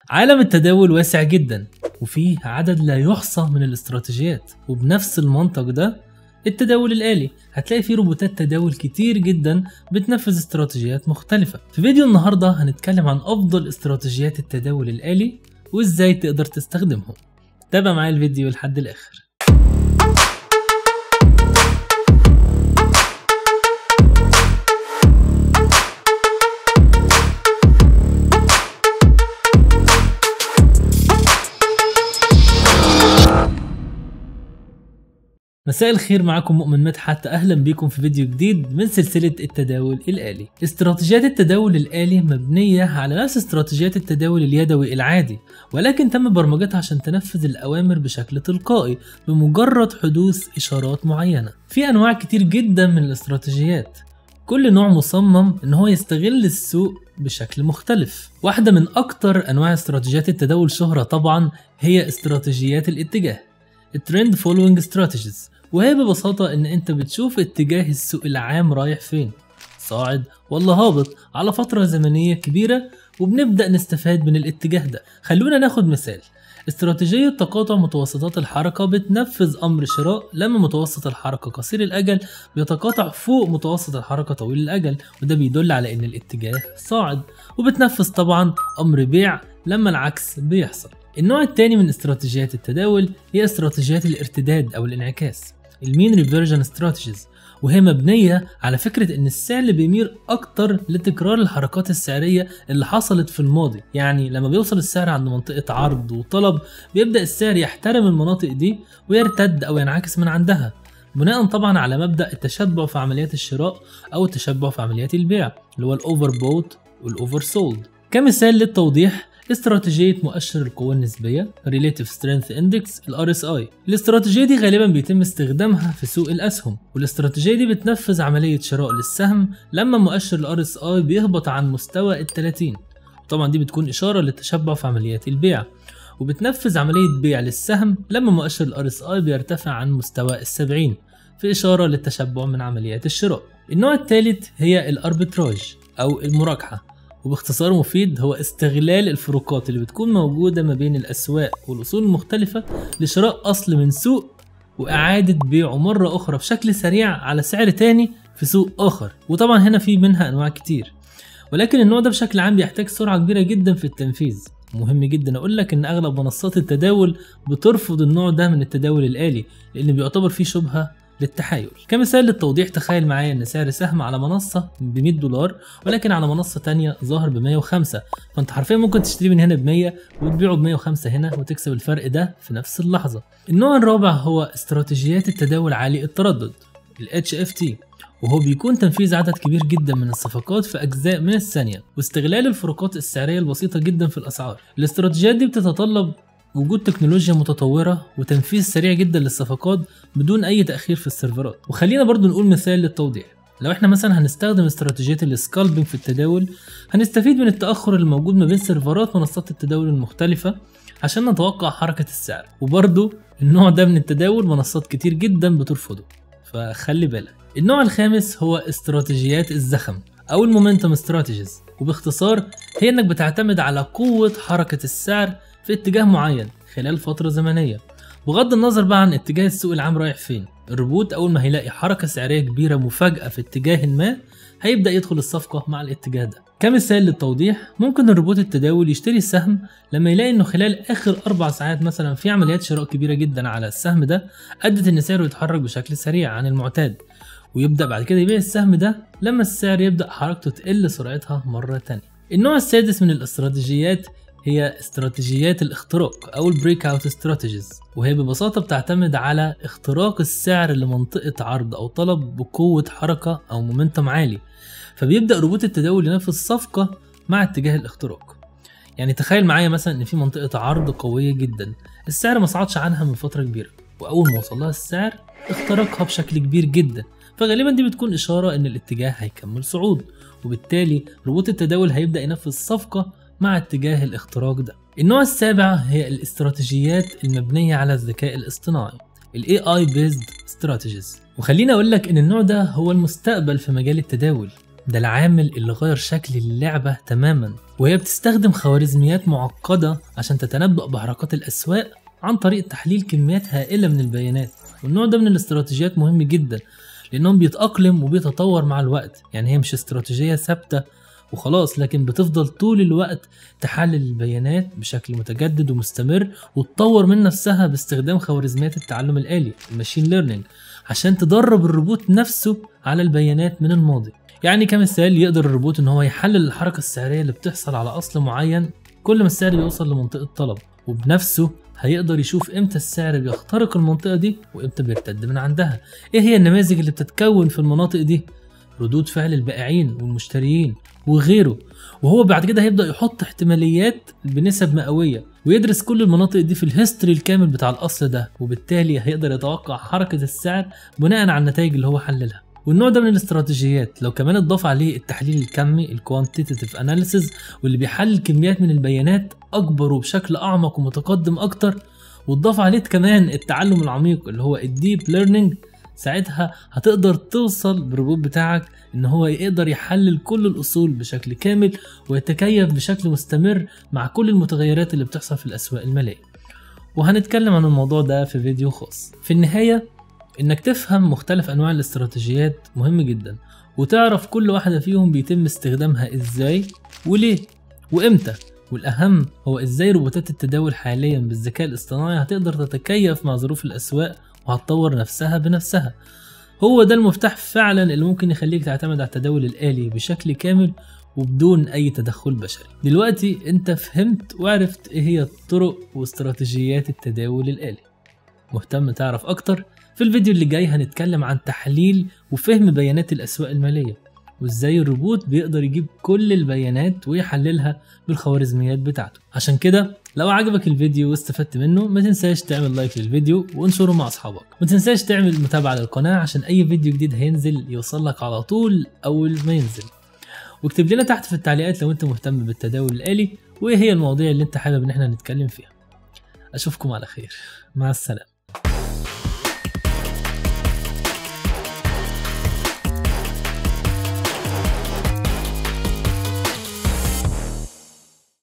عالم التداول واسع جدا وفيه عدد لا يحصى من الاستراتيجيات وبنفس المنطق ده التداول الآلي هتلاقي فيه روبوتات تداول كتير جدا بتنفذ استراتيجيات مختلفة في فيديو النهاردة هنتكلم عن أفضل استراتيجيات التداول الآلي وإزاي تقدر تستخدمهم تابع معايا الفيديو لحد الآخر مساء الخير معكم مؤمن مدحت اهلا بكم في فيديو جديد من سلسله التداول الالي استراتيجيات التداول الالي مبنيه على نفس استراتيجيات التداول اليدوي العادي ولكن تم برمجتها عشان تنفذ الاوامر بشكل تلقائي بمجرد حدوث اشارات معينه في انواع كتير جدا من الاستراتيجيات كل نوع مصمم ان هو يستغل السوق بشكل مختلف واحده من اكتر انواع استراتيجيات التداول شهره طبعا هي استراتيجيات الاتجاه الترند فولوينج استراتيجيز وهي ببساطة إن أنت بتشوف اتجاه السوق العام رايح فين صاعد ولا هابط على فترة زمنية كبيرة وبنبدأ نستفاد من الاتجاه ده خلونا ناخد مثال استراتيجية تقاطع متوسطات الحركة بتنفذ أمر شراء لما متوسط الحركة قصير الأجل بيتقاطع فوق متوسط الحركة طويل الأجل وده بيدل على إن الاتجاه صاعد وبتنفذ طبعا أمر بيع لما العكس بيحصل النوع الثاني من استراتيجيات التداول هي استراتيجيات الارتداد أو الانعكاس المين ريفيرجن استراتيجيز وهي مبنية على فكرة إن السعر بيميل أكتر لتكرار الحركات السعرية اللي حصلت في الماضي، يعني لما بيوصل السعر عند منطقة عرض وطلب بيبدأ السعر يحترم المناطق دي ويرتد أو ينعكس من عندها، بناء طبعا على مبدأ التشبع في عمليات الشراء أو التشبع في عمليات البيع اللي هو الأوفر بوت والأوفر سولد. كمثال للتوضيح استراتيجية مؤشر القوة النسبية Relative Strength Index ال RSI الاستراتيجية دي غالبا بيتم استخدامها في سوق الأسهم والاستراتيجية دي بتنفذ عملية شراء للسهم لما مؤشر ال RSI بيهبط عن مستوى ال 30 طبعا دي بتكون إشارة للتشبع في عمليات البيع وبتنفذ عملية بيع للسهم لما مؤشر ال RSI بيرتفع عن مستوى ال 70 في إشارة للتشبع من عمليات الشراء النوع الثالث هي الأربتراج أو المراجحة وباختصار مفيد هو استغلال الفروقات اللي بتكون موجودة ما بين الأسواق والأصول المختلفة لشراء أصل من سوق وإعادة بيعه مرة أخرى بشكل سريع على سعر تاني في سوق آخر وطبعا هنا في منها أنواع كتير ولكن النوع ده بشكل عام بيحتاج سرعة كبيرة جدا في التنفيذ مهم جدا اقول لك ان اغلب منصات التداول بترفض النوع ده من التداول الالي لان بيعتبر فيه شبهه للتحايل كمثال للتوضيح تخيل معايا ان سعر سهم على منصة ب 100 دولار ولكن على منصة تانية ظاهر ب 105 فانت حرفيا ممكن تشتري من هنا ب 100 وتبيعه ب 105 هنا وتكسب الفرق ده في نفس اللحظة النوع الرابع هو استراتيجيات التداول عالي التردد ال HFT وهو بيكون تنفيذ عدد كبير جدا من الصفقات في أجزاء من الثانية واستغلال الفروقات السعرية البسيطة جدا في الأسعار الاستراتيجيات دي بتتطلب وجود تكنولوجيا متطورة وتنفيذ سريع جدا للصفقات بدون أي تأخير في السيرفرات وخلينا برضو نقول مثال للتوضيح لو احنا مثلا هنستخدم استراتيجية السكالبنج في التداول هنستفيد من التأخر الموجود ما بين سيرفرات منصات التداول المختلفة عشان نتوقع حركة السعر وبرضو النوع ده من التداول منصات كتير جدا بترفضه فخلي بالك النوع الخامس هو استراتيجيات الزخم او المومنتم استراتيجيز وباختصار هي انك بتعتمد على قوة حركة السعر في اتجاه معين خلال فترة زمنية بغض النظر بقى عن اتجاه السوق العام رايح فين الروبوت اول ما هيلاقي حركة سعرية كبيرة مفاجأة في اتجاه ما هيبدأ يدخل الصفقة مع الاتجاه ده كمثال للتوضيح ممكن الروبوت التداول يشتري السهم لما يلاقي انه خلال اخر اربع ساعات مثلا في عمليات شراء كبيرة جدا على السهم ده ادت ان سعره يتحرك بشكل سريع عن المعتاد ويبدأ بعد كده يبيع السهم ده لما السعر يبدأ حركته تقل سرعتها مرة تانية النوع السادس من الاستراتيجيات هي استراتيجيات الاختراق او البريك اوت استراتيجيز وهي ببساطه بتعتمد على اختراق السعر لمنطقه عرض او طلب بقوه حركه او مومنتم عالي فبيبدا روبوت التداول ينفذ صفقه مع اتجاه الاختراق يعني تخيل معايا مثلا ان في منطقه عرض قويه جدا السعر ما صعدش عنها من فتره كبيره واول ما وصل لها السعر اخترقها بشكل كبير جدا فغالبا دي بتكون اشاره ان الاتجاه هيكمل صعود وبالتالي روبوت التداول هيبدا ينفذ صفقه مع اتجاه الاختراق ده النوع السابع هي الاستراتيجيات المبنية على الذكاء الاصطناعي ال AI based strategies وخليني اقول لك ان النوع ده هو المستقبل في مجال التداول ده العامل اللي غير شكل اللعبة تماما وهي بتستخدم خوارزميات معقدة عشان تتنبأ بحركات الأسواق عن طريق تحليل كميات هائلة من البيانات والنوع ده من الاستراتيجيات مهم جدا لأنهم بيتأقلم وبيتطور مع الوقت يعني هي مش استراتيجية ثابتة وخلاص لكن بتفضل طول الوقت تحلل البيانات بشكل متجدد ومستمر وتطور من نفسها باستخدام خوارزميات التعلم الآلي الماشين ليرنينج عشان تدرب الروبوت نفسه على البيانات من الماضي يعني كمثال يقدر الروبوت ان هو يحلل الحركة السعرية اللي بتحصل على اصل معين كل ما السعر بيوصل لمنطقة طلب وبنفسه هيقدر يشوف امتى السعر بيخترق المنطقة دي وامتى بيرتد من عندها ايه هي النماذج اللي بتتكون في المناطق دي ردود فعل البائعين والمشتريين وغيره وهو بعد كده هيبدأ يحط احتماليات بنسب مئوية ويدرس كل المناطق دي في الهيستوري الكامل بتاع الأصل ده وبالتالي هيقدر يتوقع حركة السعر بناء على النتائج اللي هو حللها والنوع ده من الاستراتيجيات لو كمان اتضاف عليه التحليل الكمي الكوانتيتيف اناليسيز واللي بيحلل كميات من البيانات اكبر وبشكل اعمق ومتقدم اكتر واتضاف عليه كمان التعلم العميق اللي هو الديب ليرنينج ساعتها هتقدر توصل بالروبوت بتاعك ان هو يقدر يحلل كل الاصول بشكل كامل ويتكيف بشكل مستمر مع كل المتغيرات اللي بتحصل في الاسواق الماليه وهنتكلم عن الموضوع ده في فيديو خاص في النهايه انك تفهم مختلف انواع الاستراتيجيات مهم جدا وتعرف كل واحده فيهم بيتم استخدامها ازاي وليه وامتى والاهم هو ازاي روبوتات التداول حاليا بالذكاء الاصطناعي هتقدر تتكيف مع ظروف الاسواق وهتطور نفسها بنفسها هو ده المفتاح فعلا اللي ممكن يخليك تعتمد على التداول الآلي بشكل كامل وبدون أي تدخل بشري دلوقتي أنت فهمت وعرفت إيه هي الطرق واستراتيجيات التداول الآلي مهتم تعرف أكتر في الفيديو اللي جاي هنتكلم عن تحليل وفهم بيانات الأسواق المالية وازاي الروبوت بيقدر يجيب كل البيانات ويحللها بالخوارزميات بتاعته عشان كده لو عجبك الفيديو واستفدت منه ما تنساش تعمل لايك للفيديو وانشره مع اصحابك ما تنساش تعمل متابعة للقناة عشان اي فيديو جديد هينزل يوصل لك على طول اول ما ينزل واكتب لنا تحت في التعليقات لو انت مهتم بالتداول الآلي وايه هي المواضيع اللي انت حابب ان احنا نتكلم فيها اشوفكم على خير مع السلامة